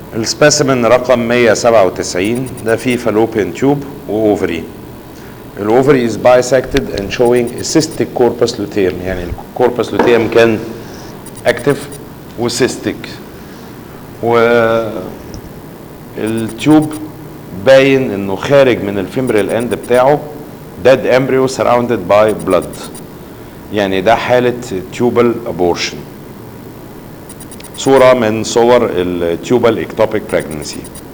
السبيسيمن رقم 197 ده فيه فالوبيان تيوب واوفري الاوفري is bisected and showing a cystic corpus luteum يعني الكوربس luteum كان اكتف وسيستيك و التيوب باين انه خارج من الفيمبرال اند بتاعه dead embryo surrounded by blood يعني ده حالة تيوبال ابورشن صورة من صور التيوبال اكتوبيك pregnancy